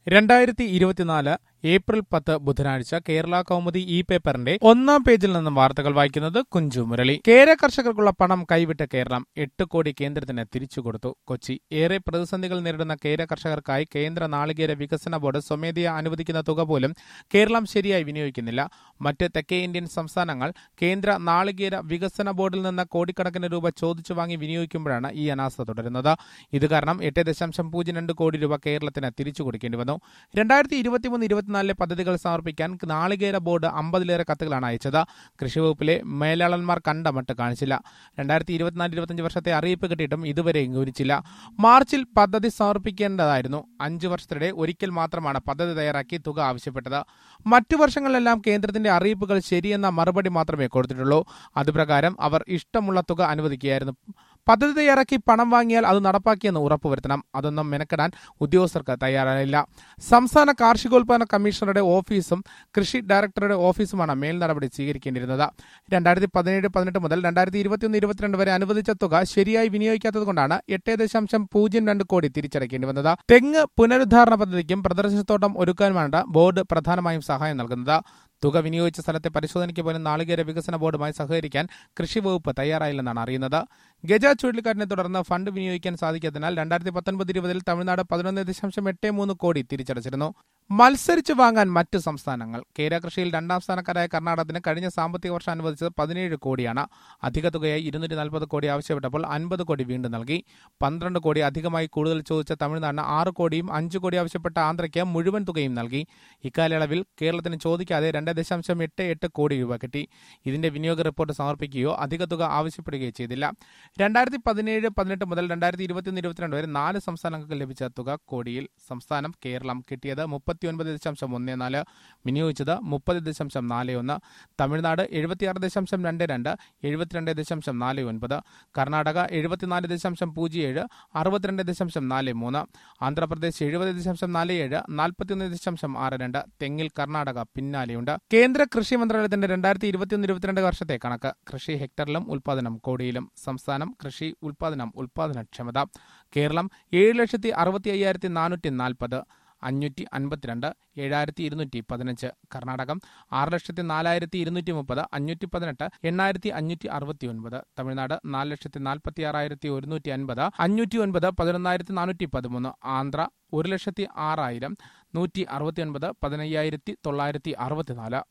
രണ്ടായിരത്തി ഇരുപത്തിനാല് ഏപ്രിൽ പത്ത് ബുധനാഴ്ച കേരള കൗമുദി ഇ പേപ്പറിന്റെ ഒന്നാം പേജിൽ നിന്നും വാർത്തകൾ വായിക്കുന്നത് കുഞ്ചു മുരളി കേര കർഷകർക്കുള്ള പണം കൈവിട്ട കേരളം എട്ട് കോടി കേന്ദ്രത്തിന് തിരിച്ചുകൊടുത്തു കൊച്ചി ഏറെ പ്രതിസന്ധികൾ നേരിടുന്ന കേര കർഷകർക്കായി കേന്ദ്ര നാളികേര വികസന ബോർഡ് സ്വമേധയാ അനുവദിക്കുന്ന തുക പോലും കേരളം ശരിയായി വിനിയോഗിക്കുന്നില്ല മറ്റ് തെക്കേ ഇന്ത്യൻ സംസ്ഥാനങ്ങൾ കേന്ദ്ര നാളികേര വികസന ബോർഡിൽ നിന്ന് കോടിക്കണക്കിന് രൂപ ചോദിച്ചു വാങ്ങി വിനിയോഗിക്കുമ്പോഴാണ് ഈ അനാസ്ഥ തുടരുന്നത് ഇത് കാരണം എട്ട് ദശാംശം പൂജ്യം രണ്ട് കോടി രൂപ കേരളത്തിന് തിരിച്ചു കൊടുക്കേണ്ടി വന്നു രണ്ടായിരത്തി ഇരുപത്തിമൂന്ന് ഇരുപത്തിനാലിലെ പദ്ധതികൾ സമർപ്പിക്കാൻ നാളികേര ബോർഡ് അമ്പതിലേറെ കത്തുകളാണ് അയച്ചത് കൃഷിവകുപ്പിലെ മേലാളന്മാർ കണ്ട മട്ട് കാണിച്ചില്ല രണ്ടായിരത്തി ഇരുപത്തിനാല് ഇരുപത്തിയഞ്ച് വർഷത്തെ അറിയിപ്പ് കിട്ടിയിട്ടും ഇതുവരെ ഗൗനിച്ചില്ല മാർച്ചിൽ പദ്ധതി സമർപ്പിക്കേണ്ടതായിരുന്നു അഞ്ചു വർഷത്തിനിടെ ഒരിക്കൽ മാത്രമാണ് പദ്ധതി തയ്യാറാക്കി തുക ആവശ്യപ്പെട്ടത് മറ്റു വർഷങ്ങളിലെല്ലാം കേന്ദ്രത്തിന്റെ അറിയിപ്പുകൾ ശരിയെന്ന മറുപടി മാത്രമേ കൊടുത്തിട്ടുള്ളൂ അതുപ്രകാരം അവർ ഇഷ്ടമുള്ള തുക അനുവദിക്കുകയായിരുന്നു പദ്ധതി തയ്യാറാക്കി പണം വാങ്ങിയാൽ അത് നടപ്പാക്കിയെന്ന് ഉറപ്പുവരുത്തണം അതൊന്നും മെനക്കെടാൻ ഉദ്യോഗസ്ഥർക്ക് തയ്യാറായില്ല സംസ്ഥാന കാർഷികോൽപ്പന്ന കമ്മീഷണറുടെ ഓഫീസും കൃഷി ഡയറക്ടറുടെ ഓഫീസുമാണ് മേൽ നടപടി സ്വീകരിക്കേണ്ടിയിരുന്നത് രണ്ടായിരത്തി പതിനേഴ് പതിനെട്ട് മുതൽ രണ്ടായിരത്തി ഇരുപത്തിയൊന്ന് ഇരുപത്തിരണ്ട് വരെ അനുവദിച്ച തുക ശരിയായി വിനിയോഗിക്കാത്തതുകൊണ്ടാണ് എട്ട് ദശാംശം പൂജ്യം രണ്ട് കോടി തിരിച്ചടയ്ക്കേണ്ടി വന്നത് തെങ്ങ് പുനരുദ്ധാരണ പദ്ധതിക്കും പ്രദർശനത്തോട്ടം ഒരുക്കാനുമാണ് ബോർഡ് പ്രധാനമായും സഹായം നൽകുന്നത് തുക വിനിയോഗിച്ച സ്ഥലത്തെ പരിശോധനയ്ക്ക് പോലും നാളികേര വികസന ബോർഡുമായി സഹകരിക്കാൻ കൃഷി വകുപ്പ് തയ്യാറായില്ലെന്നാണ് അറിയുന്നത് ഗജ ചുഴലിക്കാറ്റിനെ തുടർന്ന് ഫണ്ട് വിനിയോഗിക്കാൻ സാധിക്കാത്തതിനാൽ രണ്ടായിരത്തി പത്തൊൻപത് ഇരുപതിൽ തമിഴ്നാട് പതിനൊന്ന് ദശാംശം എട്ട് മൂന്ന് കോടി തിരിച്ചടച്ചിരുന്നു മത്സരിച്ചു വാങ്ങാൻ മറ്റ് സംസ്ഥാനങ്ങൾ കേര കൃഷിയിൽ രണ്ടാം സ്ഥാനക്കാരായ കർണാടകത്തിന് കഴിഞ്ഞ സാമ്പത്തിക വർഷം അനുവദിച്ചത് പതിനേഴ് കോടിയാണ് അധിക തുകയായി ഇരുന്നൂറ്റി നാൽപ്പത് കോടി ആവശ്യപ്പെട്ടപ്പോൾ അൻപത് കോടി വീണ്ടും നൽകി പന്ത്രണ്ട് കോടി അധികമായി കൂടുതൽ ചോദിച്ച തമിഴ്നാടിന് ആറ് കോടിയും അഞ്ച് കോടി ആവശ്യപ്പെട്ട ആന്ധ്രയ്ക്ക് മുഴുവൻ തുകയും നൽകി ഇക്കാലയളവിൽ കേരളത്തിന് ചോദിക്കാതെ രണ്ട് ദശാംശം എട്ട് എട്ട് കോടി രൂപ കിട്ടി ഇതിന്റെ വിനിയോഗ റിപ്പോർട്ട് സമർപ്പിക്കുകയോ അധിക തുക ആവശ്യപ്പെടുകയോ ചെയ്തില്ല രണ്ടായിരത്തി പതിനേഴ് പതിനെട്ട് മുതൽ രണ്ടായിരത്തി ഇരുപത്തിയൊന്ന് ഇരുപത്തിരണ്ട് വരെ നാല് സംസ്ഥാനങ്ങൾക്ക് ലഭിച്ച തുക കോടിയിൽ സംസ്ഥാനം കേരളം കിട്ടിയത് മുപ്പത്തിയൊൻപത് ദശാംശം ഒന്ന് നാല് വിനിയോഗിച്ചത് മുപ്പത് ദശാംശം നാല് ഒന്ന് തമിഴ്നാട് എഴുപത്തിയാറ് ദശാംശം രണ്ട് രണ്ട് എഴുപത്തിരണ്ട് ദശാംശം നാല് ഒൻപത് കർണാടക എഴുപത്തിനാല് ദശാംശം പൂജ്യം ഏഴ് അറുപത്തിരണ്ട് ദശാംശം നാല് മൂന്ന് ആന്ധ്രാപ്രദേശ് എഴുപത് ദശാംശം നാല് ഏഴ് നാൽപ്പത്തിയൊന്ന് ദശാംശം ആറ് രണ്ട് തെങ്ങിൽ കർണാടക പിന്നാലെയുണ്ട് കേന്ദ്ര കൃഷി മന്ത്രാലയത്തിന്റെ രണ്ടായിരത്തി ഇരുപത്തിയൊന്ന് ഇരുപത്തിരണ്ട് വർഷത്തെ കണക്ക് കൃഷി ഹെക്ടറിലും ഉൽപാദനം കോടിയിലും സംസ്ഥാനം കൃഷി ഉൽപാദനം ഉൽപാദനക്ഷമത കേരളം ഏഴ് ലക്ഷത്തി അറുപത്തി അയ്യായിരത്തി നാനൂറ്റി നാൽപ്പത് അഞ്ഞൂറ്റി അൻപത്തിരണ്ട് ഏഴായിരത്തി ഇരുന്നൂറ്റി പതിനഞ്ച് കർണാടകം ആറ് ലക്ഷത്തി നാലായിരത്തി ഇരുന്നൂറ്റി മുപ്പത് അഞ്ഞൂറ്റി പതിനെട്ട് എണ്ണായിരത്തി അഞ്ഞൂറ്റി അറുപത്തി ഒൻപത് തമിഴ്നാട് നാല് ലക്ഷത്തി നാൽപ്പത്തി ആറായിരത്തി ഒരുന്നൂറ്റി അൻപത് അഞ്ഞൂറ്റി ഒൻപത് പതിനൊന്നായിരത്തി നാനൂറ്റി പതിമൂന്ന് ആന്ധ്ര ഒരു ലക്ഷത്തി ആറായിരം നൂറ്റി അറുപത്തി ഒൻപത് പതിനയ്യായിരത്തി തൊള്ളായിരത്തി അറുപത്തിനാല്